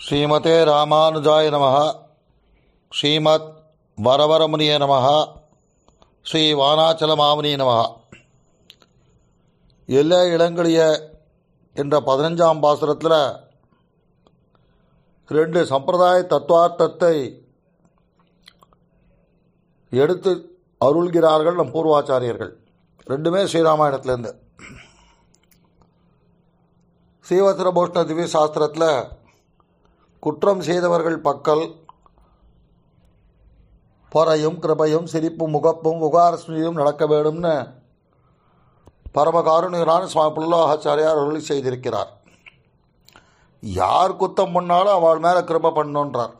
ஸ்ரீமதே ராமானுஜாய நம ஸ்ரீமத் வரவரமுனிய நம ஸ்ரீ வானாச்சல மாமுனி நம எல்லை இளங்கலிய என்ற பதினஞ்சாம் பாசுரத்தில் ரெண்டு சம்பிரதாய தத்துவார்த்தத்தை எடுத்து அருள்கிறார்கள் நம் பூர்வாச்சாரியர்கள் ரெண்டுமே ஸ்ரீராமாயணத்திலேருந்து ஸ்ரீவத்ர போஷ்ண திவ்ய சாஸ்திரத்தில் குற்றம் செய்தவர்கள் பக்கல் பொறையும் கிருபையும் சிரிப்பும் முகப்பும் உகாரஸ்மியும் நடக்க வேண்டும்னு பரமகாருணிகரான சுவாமி புல்லாச்சாரியார் அருளி செய்திருக்கிறார் யார் குத்தம் பண்ணாலும் அவள் மேலே கிருபை பண்ணோன்றார்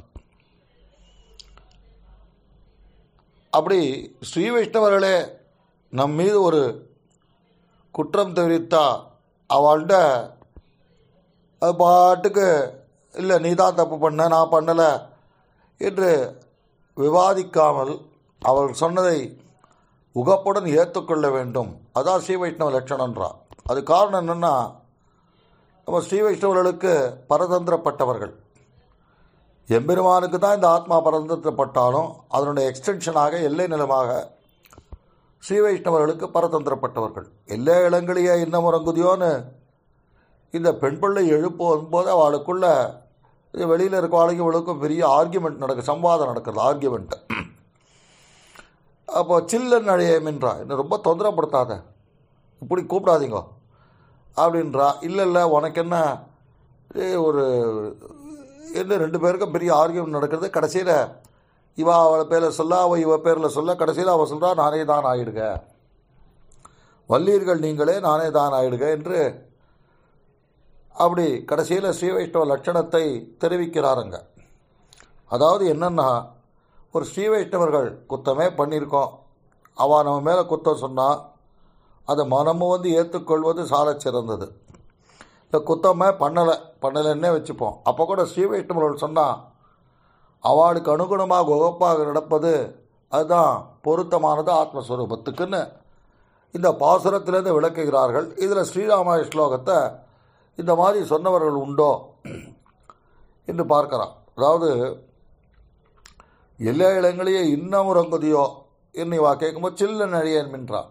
அப்படி ஸ்ரீ வைஷ்ணவர்களே நம் மீது ஒரு குற்றம் தெரிவித்தா அவள்கிட்ட அது பாட்டுக்கு இல்லை நீ தான் தப்பு பண்ண நான் பண்ணலை என்று விவாதிக்காமல் அவள் சொன்னதை உகப்புடன் ஏற்றுக்கொள்ள வேண்டும் அதான் ஸ்ரீ வைஷ்ணவ லட்சணன்றார் அது காரணம் என்னென்னா நம்ம ஸ்ரீ வைஷ்ணவர்களுக்கு பரதந்திரப்பட்டவர்கள் எம்பெருமானுக்கு தான் இந்த ஆத்மா பரதந்திரப்பட்டாலும் அதனுடைய எக்ஸ்டென்ஷனாக எல்லை நிலமாக ஸ்ரீ வைஷ்ணவர்களுக்கு பரதந்திரப்பட்டவர்கள் எல்லா இளங்களையே இன்னும் உறங்குதியோன்னு இந்த பெண் பிள்ளை எழுப்பும் போது அவளுக்குள்ள இது வெளியில் இருக்க ஆளுக்கு இவளுக்கும் பெரிய ஆர்கியூமெண்ட் நடக்குது சம்வாதம் நடக்குது ஆர்கியூமெண்ட்டு அப்போ சில்லன் அழையமின்றா என்ன ரொம்ப தொந்தரப்படுத்தாத இப்படி கூப்பிடாதீங்க அப்படின்றா இல்லை இல்லை உனக்கு என்ன ஒரு என்ன ரெண்டு பேருக்கும் பெரிய ஆர்கியூமெண்ட் நடக்கிறது கடைசியில் இவா அவளை பேரில் சொல்ல அவள் இவ பேரில் சொல்ல கடைசியில் அவள் சொல்கிறா நானே தான் ஆயிடுக வல்லீர்கள் நீங்களே நானே தான் ஆயிடுக என்று அப்படி கடைசியில் ஸ்ரீ வைஷ்ணவ லட்சணத்தை தெரிவிக்கிறாருங்க அதாவது என்னென்னா ஒரு ஸ்ரீ வைஷ்ணவர்கள் குத்தமே பண்ணியிருக்கோம் அவள் நம்ம மேலே குத்தம் சொன்னால் அதை மனமும் வந்து ஏற்றுக்கொள்வது சால சிறந்தது இந்த குத்தமே பண்ணலை பண்ணலைன்னே வச்சுப்போம் அப்போ கூட ஸ்ரீ வைஷ்ணவர்கள் சொன்னால் அவளுக்கு அனுகுணமாக உகப்பாக நடப்பது அதுதான் பொருத்தமானது ஆத்மஸ்வரூபத்துக்குன்னு இந்த பாசுரத்திலேருந்து விளக்குகிறார்கள் இதில் ஸ்ரீராமாய ஸ்லோகத்தை இந்த மாதிரி சொன்னவர்கள் உண்டோ என்று பார்க்கலாம் அதாவது எல்லா இடங்களையே இன்னும் உறங்குதியோ என்னை வா கேட்கும்போது சில்ல நழியன் மின்றான்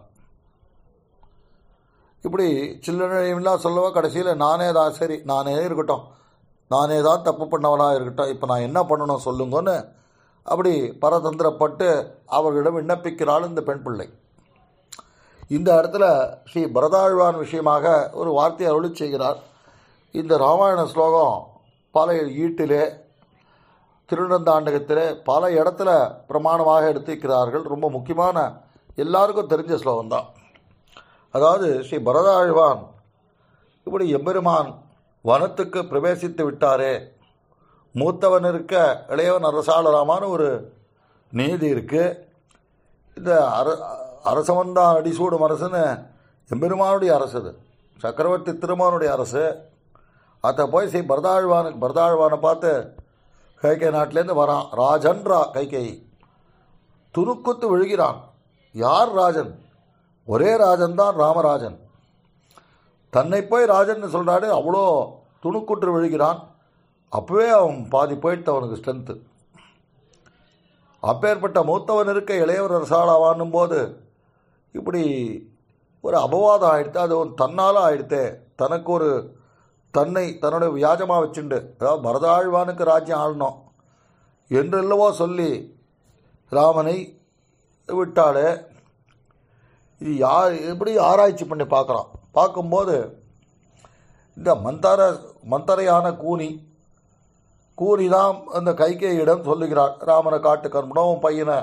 இப்படி சில்ல நழியெல்லாம் சொல்லவோ கடைசியில் நானே தான் சரி நானே இருக்கட்டும் நானே தான் தப்பு பண்ணவனாக இருக்கட்டும் இப்போ நான் என்ன பண்ணணும் சொல்லுங்கன்னு அப்படி பரதந்திரப்பட்டு அவர்களிடம் விண்ணப்பிக்கிறாள் இந்த பெண் பிள்ளை இந்த இடத்துல ஸ்ரீ பரதாழ்வான் விஷயமாக ஒரு வார்த்தையை அருளி செய்கிறார் இந்த ராமாயண ஸ்லோகம் பல ஈட்டிலே திருநந்தாண்டகத்திலே பல இடத்துல பிரமாணமாக எடுத்திருக்கிறார்கள் ரொம்ப முக்கியமான எல்லாருக்கும் தெரிஞ்ச ஸ்லோகம் தான் அதாவது ஸ்ரீ பரதாழ்வான் இப்படி எம்பெருமான் வனத்துக்கு பிரவேசித்து விட்டாரே மூத்தவன் இருக்க இளையவன் அரசாளராமான ஒரு நீதி இருக்குது இந்த அர அரசவன் தான் அடிசூடும் அரசுன்னு எம்பெருமானுடைய அரசு இது சக்கரவர்த்தி திருமானுடைய அரசு அதை போய் ஸ்ரீ பரதாழ்வானுக்கு பரதாழ்வானை பார்த்து கைகை நாட்டிலேருந்து வரான் ராஜன்றா கைகை துணுக்குத்து விழுகிறான் யார் ராஜன் ஒரே ராஜன் தான் ராமராஜன் தன்னை போய் ராஜன் சொல்கிறாரு அவ்வளோ துணுக்குற்று விழுகிறான் அப்போவே அவன் பாதி போயிட்டு அவனுக்கு ஸ்ட்ரென்த்து அப்பேற்பட்ட மூத்தவன் இருக்க இளையவர் அரசாளாவான்னும் போது இப்படி ஒரு அபவாதம் ஆயிடுத்து அது ஒரு தன்னால் ஆயிடுத்தே தனக்கு ஒரு தன்னை தன்னுடைய வியாஜமாக வச்சுண்டு அதாவது பரதாழ்வானுக்கு ராஜ்யம் ஆளணும் என்றெல்லவோ சொல்லி ராமனை விட்டாலே இது யார் எப்படி ஆராய்ச்சி பண்ணி பார்க்குறான் பார்க்கும்போது இந்த மந்தர மந்தரையான கூனி கூனி தான் அந்த கைகேயிடம் சொல்லுகிறார் ராமனை காட்டு கர்மனும் பையனை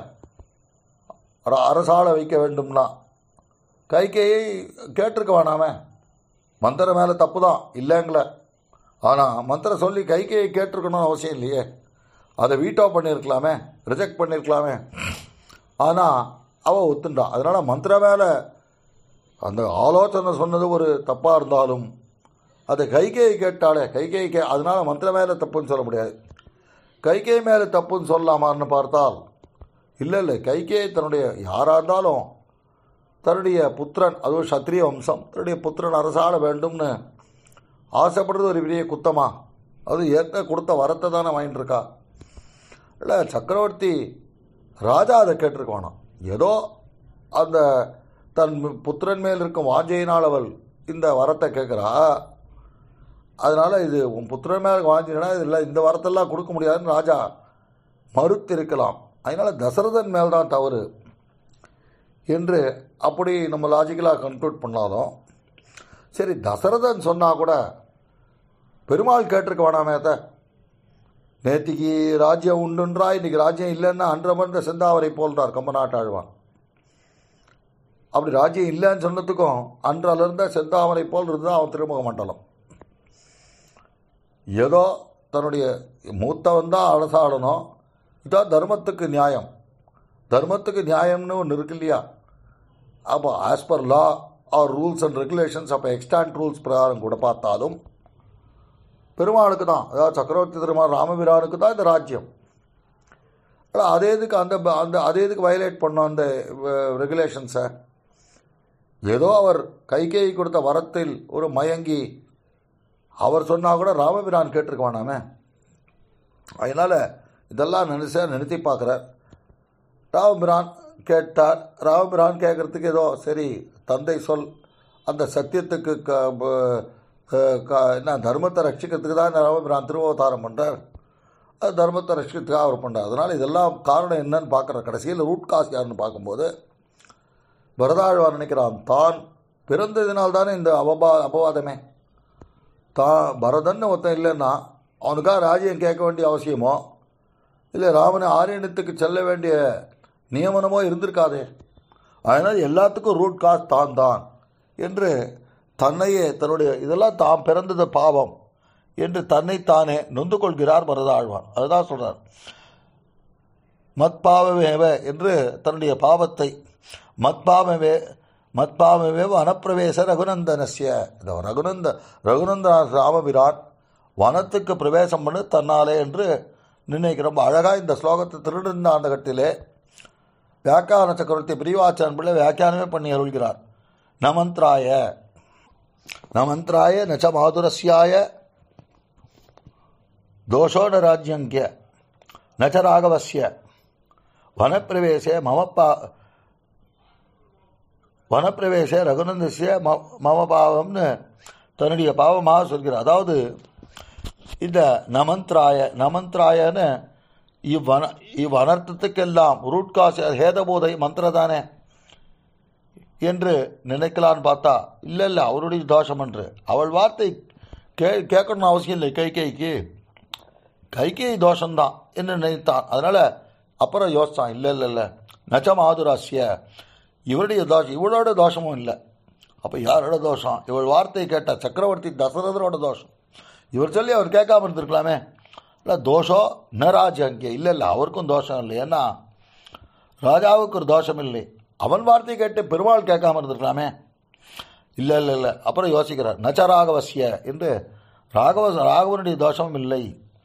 அரசாள வைக்க வேண்டும்னா கைகேயை கேட்டிருக்க வேணாமே மந்திரம் மேலே தப்பு தான் இல்லைங்கள ஆனால் மந்திரம் சொல்லி கைகையை கேட்டிருக்கணும்னு அவசியம் இல்லையே அதை வீட்டோ பண்ணியிருக்கலாமே ரிஜெக்ட் பண்ணியிருக்கலாமே ஆனால் அவள் ஒத்துண்டான் அதனால் மந்திரம் மேலே அந்த ஆலோசனை சொன்னது ஒரு தப்பாக இருந்தாலும் அதை கைகேயை கேட்டாலே கைகேயை கே அதனால் மந்திரம் மேலே தப்புன்னு சொல்ல முடியாது கைகை மேலே தப்புன்னு சொல்லலாமான்னு பார்த்தால் இல்லை இல்லை கைகேயை தன்னுடைய யாராக இருந்தாலும் தன்னுடைய புத்திரன் அதுவும் சத்திரிய வம்சம் தன்னுடைய புத்திரன் அரசாள வேண்டும்னு ஆசைப்படுறது ஒரு பெரிய குத்தமா அது ஏற்க கொடுத்த வரத்தை தானே வாங்கிட்டு இருக்கா இல்லை சக்கரவர்த்தி ராஜா அதை கேட்டிருக்கானாம் ஏதோ அந்த தன் புத்திரன் மேல் இருக்கும் வாஞ்சையினால் அவள் இந்த வரத்தை கேட்குறா அதனால் இது உன் புத்திரன் மேல் வாஞ்சினா இல்லை இந்த வரத்தெல்லாம் கொடுக்க முடியாதுன்னு ராஜா மறுத்திருக்கலாம் அதனால் தசரதன் மேல் தான் தவறு என்று அப்படி நம்ம லாஜிக்கலாக கன்க்ளூட் பண்ணாலும் சரி தசரதன் சொன்னால் கூட பெருமாள் கேட்டிருக்க வேணாமே அத்தை நேத்திக்கு ராஜ்யம் உண்டுன்றா இன்னைக்கு ராஜ்யம் இல்லைன்னா அன்றமன்ற செந்தாவரை போல்றார் கம்ப நாட்டாழ்வான் அப்படி ராஜ்யம் இல்லைன்னு சொன்னதுக்கும் அன்றால இருந்த செந்தாமரை போல் இருந்தால் அவன் திருமுக மண்டலம் ஏதோ தன்னுடைய மூத்தவன் தான் அரசாடணும் இதான் தர்மத்துக்கு நியாயம் தர்மத்துக்கு நியாயம்னு ஒன்று இருக்கு இல்லையா அப்போ as per law or rules and regulations அப்போ எக்ஸ்டாண்ட் ரூல்ஸ் பிரகாரம் கூட பார்த்தாலும் பெருமாளுக்கு தான் அதாவது சக்கரவர்த்தி திருமால் ராமபிரானுக்கு தான் இந்த ராஜ்யம் ஆனால் அதே இதுக்கு அந்த அந்த அதே இதுக்கு வயலேட் பண்ணோம் அந்த ரெகுலேஷன்ஸை ஏதோ அவர் கைகேயி கொடுத்த வரத்தில் ஒரு மயங்கி அவர் சொன்னால் கூட ராமபிரான் கேட்டிருக்க வேணாமே அதனால் இதெல்லாம் நினைச்ச நிறுத்தி பார்க்குறார் ராமபிரான் கேட்டார் ராமபிரான் கேட்குறதுக்கு ஏதோ சரி தந்தை சொல் அந்த சத்தியத்துக்கு க ப- க- என்ன தர்மத்தை ரட்சிக்கிறதுக்கு தான் இந்த ராமபிரான் திருவவதாரம் பண்ணுறார் அது தர்மத்தை ரட்சிக்கிறதுக்காக அவர் பண்ணுறார் அதனால் இதெல்லாம் காரணம் என்னன்னு பார்க்குற கடைசியில் ரூட் காஸ் யாருன்னு பார்க்கும்போது பரதாழ்வார் நினைக்கிறான் தான் பிறந்ததினால் தானே இந்த அபபா அபவாதமே தான் பரதன்னு ஒருத்தன் இல்லைன்னா அவனுக்காக ராஜ்யம் கேட்க வேண்டிய அவசியமோ இல்லை ராமனை ஆரியணத்துக்கு செல்ல வேண்டிய நியமனமோ இருந்திருக்காதே அதனால் எல்லாத்துக்கும் ரூட் காஸ் தான் தான் என்று தன்னையே தன்னுடைய இதெல்லாம் தாம் பிறந்தது பாவம் என்று தன்னைத்தானே நொந்து கொள்கிறார் பரதாழ்வான் அதுதான் சொல்றார் மத்பாவமேவ என்று தன்னுடைய பாவத்தை மத்பாவமே மத்பாவமேவ அனப்பிரவேச ரகுநந்தனஸ்ய இந்த ரகுநந்த ரகுநந்த ராமபிரான் வனத்துக்கு பிரவேசம் பண்ணு தன்னாலே என்று நிர்ணயிக்க ரொம்ப அழகாக இந்த ஸ்லோகத்தை திருநந்தாண்டகத்திலே வியாக்கியான சக்கரவர்த்தி பிரிவாச்சான் பிள்ளை வியாக்கியானமே பண்ணி அருள்கிறார் நமந்திராய நமந்திராய நச்ச மாதுரஸ்யாய தோஷோட ராஜ்யங்கிய நச்ச ராகவசிய வனப்பிரவேசே மம பா வனப்பிரவேசே ரகுநந்தசிய ம மம பாவம்னு தன்னுடைய பாவமாக சொல்கிறார் அதாவது இந்த நமந்திராய நமந்திராயன்னு இவ்வன இவ்வனர்த்தத்துக்கெல்லாம் ரூட் காஸ் ஹேதபோதை மந்திரதானே என்று நினைக்கலான்னு பார்த்தா இல்லை இல்லை அவருடைய தோஷம் என்று அவள் வார்த்தை கே கேட்கணும்னு அவசியம் இல்லை கைகேய்க்கு கைகேயி தோஷம்தான் என்று நினைத்தான் அதனால் அப்புறம் யோசித்தான் இல்லை இல்லை இல்லை நச்சம் ஆதுராசிய இவருடைய தோஷம் இவளோட தோஷமும் இல்லை அப்போ யாரோட தோஷம் இவள் வார்த்தை கேட்ட சக்கரவர்த்தி தசரதரோட தோஷம் இவர் சொல்லி அவர் கேட்காம இருந்திருக்கலாமே இல்லை தோஷம் நராஜ் அங்கே இல்லை இல்லை அவருக்கும் தோஷம் இல்லை ஏன்னா ராஜாவுக்கு ஒரு தோஷம் இல்லை அவன் வார்த்தை கேட்டு பெருமாள் கேட்காம இருந்திருக்கலாமே இல்லை இல்லை இல்லை அப்புறம் யோசிக்கிறார் நச்ச ராகவசிய என்று ராகவ ராகவனுடைய தோஷமும் இல்லை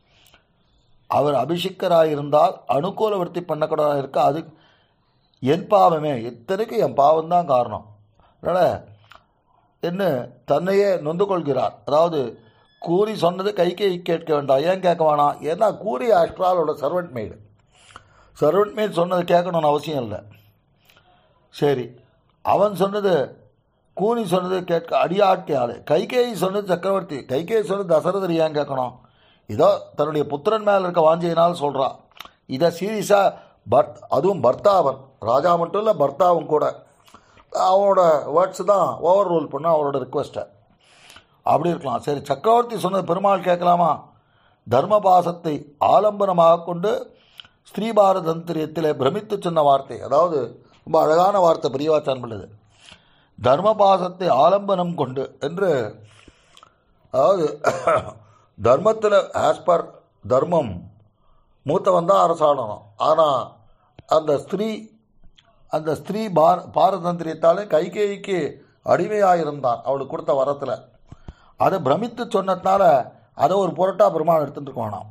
அவர் அபிஷிக்கராயிருந்தால் அனுகூல விருத்தி பண்ணக்கூடாது இருக்க அது என் பாவமே இத்தனைக்கும் என் பாவம்தான் காரணம் அதனால் என்ன தன்னையே நொந்து கொள்கிறார் அதாவது கூறி சொன்னது கைக்கை கேட்க வேண்டாம் ஏன் கேட்க வேணாம் ஏன்னா கூறி ஆஸ்ட்ராலோட சர்வெண்ட் மெய்டு சர்வெண்ட் மெய்டு சொன்னது கேட்கணும்னு அவசியம் இல்லை சரி அவன் சொன்னது கூனி சொன்னது கேட்க அடியாட்கே ஆளு கைகேயி சொன்னது சக்கரவர்த்தி கைகேயி சொன்னது தசரதர் ஏன் கேட்கணும் இதோ தன்னுடைய புத்திரன் மேலே இருக்க வாஞ்சையினால் சொல்கிறா இதை சீரியஸாக பர்த் அதுவும் பர்த்தாவன் ராஜா மட்டும் இல்லை பர்த்தாவும் கூட அவனோட வேர்ட்ஸ் தான் ஓவர் ரூல் பண்ண அவரோட ரிக்வெஸ்ட்டை அப்படி இருக்கலாம் சரி சக்கரவர்த்தி சொன்னது பெருமாள் கேட்கலாமா தர்மபாசத்தை ஆலம்பனமாக கொண்டு ஸ்ரீபாரதந்திரியத்திலே பிரமித்து சொன்ன வார்த்தை அதாவது ரொம்ப அழகான வார்த்தை பெரியவாச்சான் பண்ணுது தர்மபாசத்தை ஆலம்பனம் கொண்டு என்று அதாவது தர்மத்தில் ஆஸ் பர் தர்மம் மூத்தவன் தான் அரசாடணும் ஆனால் அந்த ஸ்திரீ அந்த ஸ்திரீ பார பாரதந்திரியத்தாலே கைகேயிக்கு அடிமையாக இருந்தான் அவளுக்கு கொடுத்த வரத்தில் அதை பிரமித்து சொன்னதுனால அதை ஒரு பொருட்டாக பெருமாள் எடுத்துட்டு இருக்கோனாம்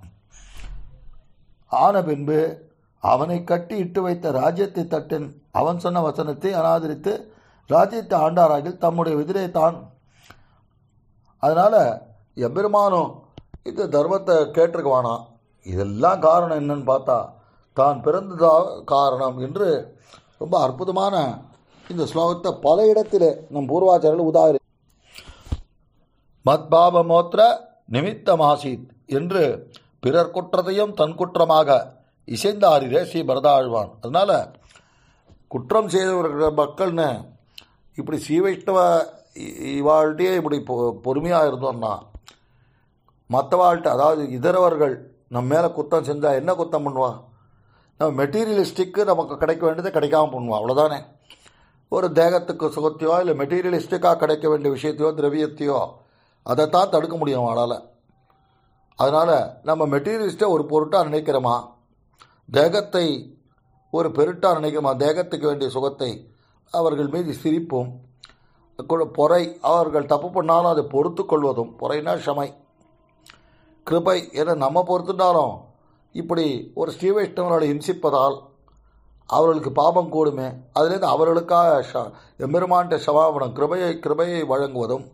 ஆன பின்பு அவனை கட்டி இட்டு வைத்த ராஜ்யத்தை தட்டின் அவன் சொன்ன வசனத்தை அனாதரித்து ராஜ்யத்தை ஆண்டாராகில் தம்முடைய எதிரே தான் அதனால் எம்பெருமானும் இந்த தர்மத்தை கேட்டிருக்குவானா இதெல்லாம் காரணம் என்னன்னு பார்த்தா தான் பிறந்ததா காரணம் என்று ரொம்ப அற்புதமான இந்த ஸ்லோகத்தை பல இடத்திலே நம் பூர்வாச்சாரியர்கள் உதாரி மத்பாபமோத்திர நிமித்தமாசீத் என்று பிறர் குற்றத்தையும் தன் குற்றமாக இசைந்தாரிரே ஸ்ரீ பரதாழ்வான் அதனால குற்றம் செய்தவர்கள் மக்கள்னு இப்படி ஸ்ரீ வைஷ்ணவ இ- இவாழ்கிட்டயே இப்படி பொ- பொறுமையாக இருந்தோம்னா மற்றவாழ்கிட்ட அதாவது இதரவர்கள் நம்ம மேலே குத்தம் செஞ்சால் என்ன குத்தம் பண்ணுவா நம்ம மெட்டீரியலிஸ்டிக்கு நமக்கு கிடைக்க வேண்டியதை கிடைக்காம பண்ணுவோம் அவ்வளோதானே ஒரு தேகத்துக்கு சுகத்தையோ இல்லை மெட்டீரியலிஸ்டிக்காக கிடைக்க வேண்டிய விஷயத்தையோ திரவியத்தையோ அதைத்தான் தடுக்க முடியும் அவளால் அதனால் நம்ம மெட்டீரியலிஸ்ட்டை ஒரு பொருட்டாக நினைக்கிறோமா தேகத்தை ஒரு பெருட்டாக நினைக்கிறோமா தேகத்துக்கு வேண்டிய சுகத்தை அவர்கள் மீது சிரிப்பும் கு- பொறை அவர்கள் தப்பு பண்ணாலும் அதை பொறுத்து கொள்வதும் பொறைனா ஷமை கிருபை என நம்ம பொறுத்துட்டாலும் இப்படி ஒரு ஸ்ரீ வைஷ்ணவர்களை இம்சிப்பதால் அவர்களுக்கு பாபம் கூடுமே அதுலேருந்து அவர்களுக்காக ஷ எம்பெருமான்ட்ட சவாபனம் கிருபையை கிருபையை வழங்குவதும்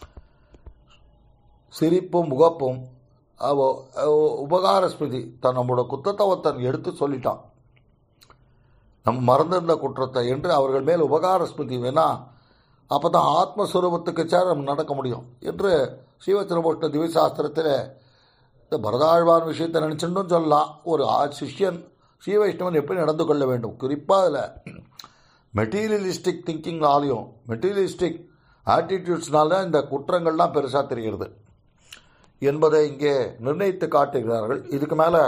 சிரிப்பும் முகப்பும் அவ அவ- உபகார ஸ்மிருதி தன் நம்மளோட குத்தத்தை ஒருத்தன் எடுத்து சொல்லிட்டான் நம்ம மறந்திருந்த குற்றத்தை என்று அவர்கள் மேல் உபகார ஸ்மிருதி வேணா அப்போ தான் ஆத்மஸ்வரூபத்துக்கு சேர நம்ம நடக்க முடியும் என்று ஸ்ரீவத்திரபோஷ்ண திவ்யசாஸ்திரத்தில் இந்த பரதாழ்வான் விஷயத்தை நினச்சுட்டும் சொல்லலாம் ஒரு ஆ- சிஷ்யன் ஸ்ரீ வைஷ்ணவன் எப்படி நடந்து கொள்ள வேண்டும் குறிப்பாக அதில் மெட்டீரியலிஸ்டிக் திங்கிங்னாலையும் மெட்டீரியலிஸ்டிக் ஆட்டிடியூட்ஸ்னால தான் இந்த குற்றங்கள்லாம் பெருசாக தெரிகிறது என்பதை இங்கே நிர்ணயித்து காட்டுகிறார்கள் இதுக்கு மேலே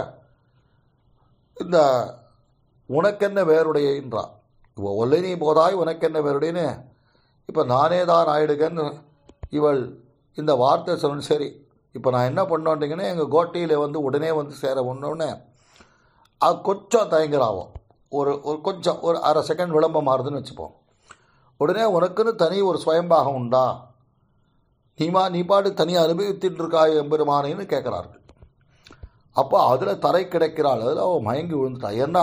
இந்த உனக்கென்ன வேறுடையன்றான் இவ ஒல்லை போதாய் உனக்கென்ன வேறுடையன்னு இப்போ நானே தான் ஆயிடுகன்னு இவள் இந்த வார்த்தை சொன்ன சரி இப்போ நான் என்ன பண்ணோன்ட்டிங்கன்னா எங்கள் கோட்டையில் வந்து உடனே வந்து சேர ஒன்றோடனே அது கொஞ்சம் தயங்குறாவும் ஒரு ஒரு கொஞ்சம் ஒரு அரை செகண்ட் விளம்பரம் மாறுதுன்னு வச்சுப்போம் உடனே உனக்குன்னு தனி ஒரு சுயம்பாகம் உண்டா நீமா நீ பாட்டு தனியாக அனுபவித்துட்டு இருக்காய் எம்பெருமானேன்னு கேட்குறார்கள் அப்போ அதில் தரை கிடைக்கிறாள் அதில் அவள் மயங்கி விழுந்துட்டா ஏன்னா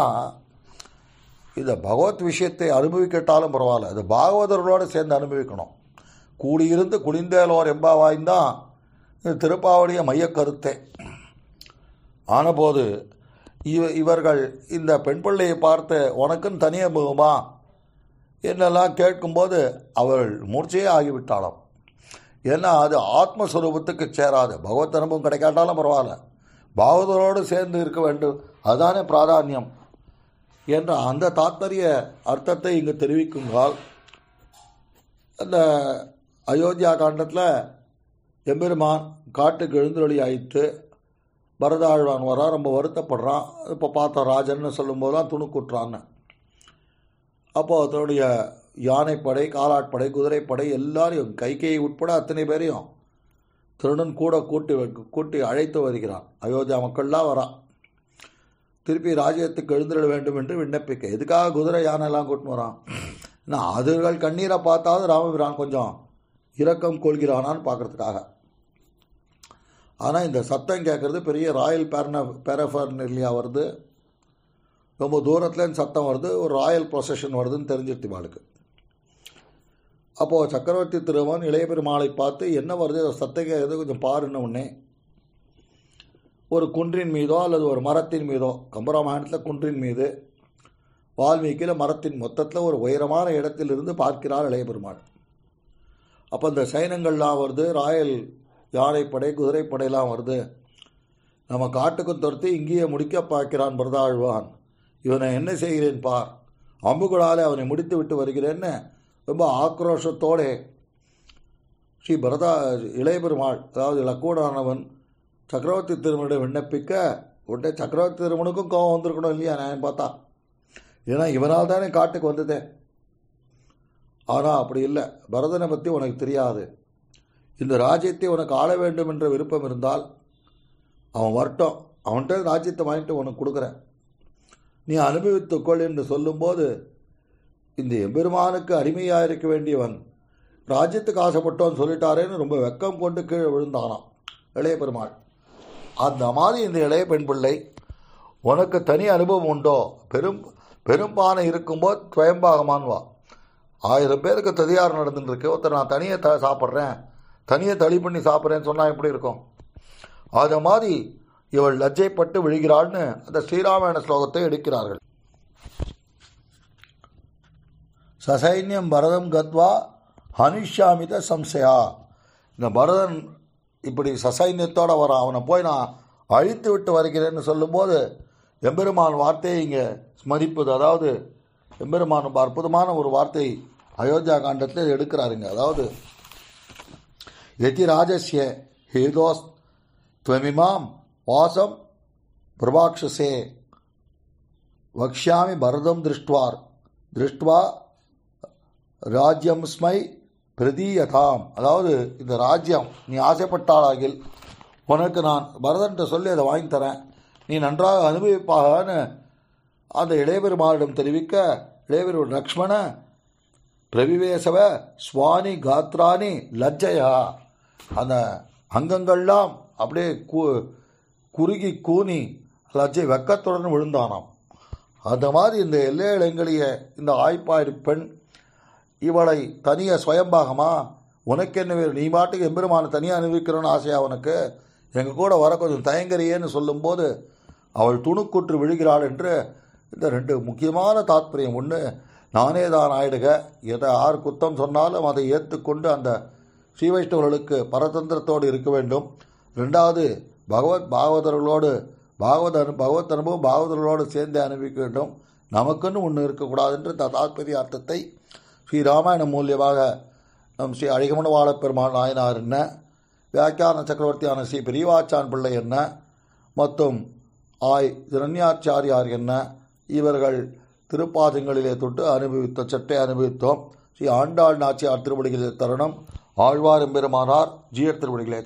இந்த பகவத் விஷயத்தை அனுபவிக்கட்டாலும் பரவாயில்ல அது பாகவதர்களோடு சேர்ந்து அனுபவிக்கணும் கூடியிருந்து குளிந்தேலோர் எம்பாவாய்ந்தான் இது திருப்பாவடிய மையக் கருத்தே ஆனபோது இவ இவர்கள் இந்த பெண் பிள்ளையை பார்த்து உனக்குன்னு தனி அனுபவமா என்னெல்லாம் கேட்கும்போது அவள் மூர்ச்சையே ஆகிவிட்டாளாம் ஏன்னா அது ஆத்மஸ்வரூபத்துக்கு சேராது பகவத் அனுபவம் கிடைக்காட்டாலும் பரவாயில்ல பாகவதரோடு சேர்ந்து இருக்க வேண்டும் அதுதானே பிராதானியம் என்ற அந்த தாத்பரிய அர்த்தத்தை இங்கு தெரிவிக்குங்கால் அந்த அயோத்தியா காண்டத்தில் எம்பெருமான் காட்டுக்கு எழுந்தொழி ஆயிட்டு பரதாழ்வான் வரா ரொம்ப வருத்தப்படுறான் இப்போ பார்த்தோம் ராஜன்னு சொல்லும்போது தான் துணுக்குற்றான்னு அப்போது அதனுடைய யானைப்படை காலாட்படை குதிரைப்படை எல்லாரையும் கைகையை உட்பட அத்தனை பேரையும் திருடன் கூட கூட்டி வைக்க- கூட்டி அழைத்து வருகிறான் அயோத்தியா மக்கள்லாம் வரான் திருப்பி ராஜ்யத்துக்கு எழுந்திட வேண்டும் என்று விண்ணப்பிக்க எதுக்காக குதிரை யானைலாம் கூட்டின்னு வரான் நான் அதுகள் கண்ணீரை பார்த்தாவது ராமபிரான் கொஞ்சம் இரக்கம் கொள்கிறானான்னு பார்க்கறதுக்காக ஆனால் இந்த சத்தம் கேட்குறது பெரிய ராயல் பேர்ன பேரஃபர்னிலியா வருது ரொம்ப தூரத்துலேருந்து சத்தம் வருது ஒரு ராயல் ப்ரொசஷன் வருதுன்னு தெரிஞ்சிருச்சு இவாளுக்கு அப்போது சக்கரவர்த்தி திருமன் இளைய பெருமாளை பார்த்து என்ன வருது இந்த சத்தம் கேட்குறது கொஞ்சம் பாருன்ன உடனே ஒரு குன்றின் மீதோ அல்லது ஒரு மரத்தின் மீதோ கம்பராமாயணத்தில் குன்றின் மீது வால்மீகியில் மரத்தின் மொத்தத்தில் ஒரு உயரமான இடத்திலிருந்து பார்க்கிறார் இளைய பெருமாள் அப்போ இந்த சைனங்கள்லாம் வருது ராயல் யானைப்படை குதிரைப்படையெல்லாம் வருது நம்ம காட்டுக்கும் துரத்தி இங்கேயே முடிக்க பார்க்கிறான் பரதாழ்வான் இவனை என்ன செய்கிறேன் பார் அம்புகளாலே அவனை முடித்து விட்டு வருகிறேன்னு ரொம்ப ஆக்ரோஷத்தோட ஸ்ரீ பரதா இளைய பெருமாள் அதாவது லக்கூடானவன் சக்கரவர்த்தி திருமணிடம் விண்ணப்பிக்க உடனே சக்கரவர்த்தி திருமணுக்கும் கோவம் வந்திருக்கணும் இல்லையா நான் பார்த்தா ஏன்னா இவனால் தானே காட்டுக்கு வந்ததே ஆனால் அப்படி இல்லை பரதனை பற்றி உனக்கு தெரியாது இந்த ராஜ்யத்தை உனக்கு ஆள வேண்டும் என்ற விருப்பம் இருந்தால் அவன் வரட்டும் அவன்கிட்ட ராஜ்யத்தை வாங்கிட்டு உனக்கு கொடுக்குறேன் நீ அனுபவித்துக்கொள் என்று சொல்லும்போது இந்த எம்பெருமானுக்கு அடிமையாக இருக்க வேண்டியவன் ராஜ்யத்துக்கு ஆசைப்பட்டோன்னு சொல்லிட்டாரேன்னு ரொம்ப வெக்கம் கொண்டு கீழே விழுந்தானாம் இளைய பெருமாள் அந்த மாதிரி இந்த இளைய பெண் பிள்ளை உனக்கு தனி அனுபவம் உண்டோ பெரும் பெரும்பானை இருக்கும்போது துவயம்பாகமான்வா ஆயிரம் பேருக்கு ததியார் நடந்துட்டு இருக்கு ஒருத்தர் நான் தனியாக த சாப்பிட்றேன் தனியாக தளி பண்ணி சாப்பிட்றேன்னு சொன்னால் எப்படி இருக்கும் அது மாதிரி இவள் லஜ்ஜைப்பட்டு விழுகிறாள்னு அந்த ஸ்ரீராமாயண ஸ்லோகத்தை எடுக்கிறார்கள் சசைன்யம் பரதம் கத்வா ஹனிஷ்யாமித சம்சயா இந்த பரதன் இப்படி சசைன்யத்தோட வரான் அவனை போய் நான் அழித்து விட்டு வருகிறேன்னு சொல்லும்போது எம்பெருமான் வார்த்தையை இங்கே ஸ்மரிப்பது அதாவது எம்பெருமான் அற்புதமான ஒரு வார்த்தை அயோத்தியா காண்டத்தில் எடுக்கிறாருங்க அதாவது எதி ராஜஸ்ய ஹேதோஸ் துவமிமாம் வாசம் பிரபாக்ஷசே வக்ஷாமி பரதம் திருஷ்டுவார் திருஷ்டுவா ராஜ்யம் ஸ்மை பிரதீயதாம் அதாவது இந்த ராஜ்யம் நீ ஆசைப்பட்டாளாகில் உனக்கு நான் பரதன்ட்ட சொல்லி அதை வாங்கி தரேன் நீ நன்றாக அனுபவிப்பாகன்னு அந்த இளையபெருமானிடம் தெரிவிக்க இளையபெருமான் லக்ஷ்மண பிரவிவேசவ சுவானி காத்ராணி லஜ்ஜயா அந்த அங்கங்கள்லாம் அப்படியே கு குறுகி கூனி லஜ்ஜை வெக்கத்துடன் விழுந்தானாம் அந்த மாதிரி இந்த எல்லை இளங்கலிய இந்த ஆய்ப்பாடு பெண் இவளை தனிய சுயம்பாகமா உனக்கு என்ன வேறு நீ பாட்டுக்கு எம்பெருமான தனியாக அனுபவிக்கிறோன்னு ஆசையா உனக்கு எங்கள் கூட வர கொஞ்சம் தயங்கறியேன்னு சொல்லும்போது அவள் துணுக்குற்று விழுகிறாள் என்று இந்த ரெண்டு முக்கியமான தாத்பரியம் ஒன்று நானே தான் ஆயிடுக எதை யார் குத்தம் சொன்னாலும் அதை ஏற்றுக்கொண்டு அந்த ஸ்ரீ வைஷ்ணவர்களுக்கு பரதந்திரத்தோடு இருக்க வேண்டும் ரெண்டாவது பகவத் பாகவதர்களோடு பாகவத அனு பகவத் அனுபவம் பாகவதர்களோடு சேர்ந்து அனுபவிக்க வேண்டும் நமக்குன்னு ஒன்று இருக்கக்கூடாது என்று இந்த தாத்பரிய அர்த்தத்தை ஸ்ரீ ராமாயணம் மூலியமாக நம் ஸ்ரீ அழகமணவாள பெருமாள் நாயனார் என்ன வியாக்கியான சக்கரவர்த்தியான ஸ்ரீ பெரியவாச்சான் பிள்ளை என்ன மற்றும் ஆய் இரண்யாச்சாரியார் என்ன இவர்கள் திருப்பாதங்களிலே தொட்டு அனுபவித்த சட்டை அனுபவித்தோம் ஸ்ரீ ஆண்டாள் நாச்சியார் திருவடிகளிலே தருணம் ஆழ்வார் எம்பெருமானார் ஜீயர் திருவடிகளே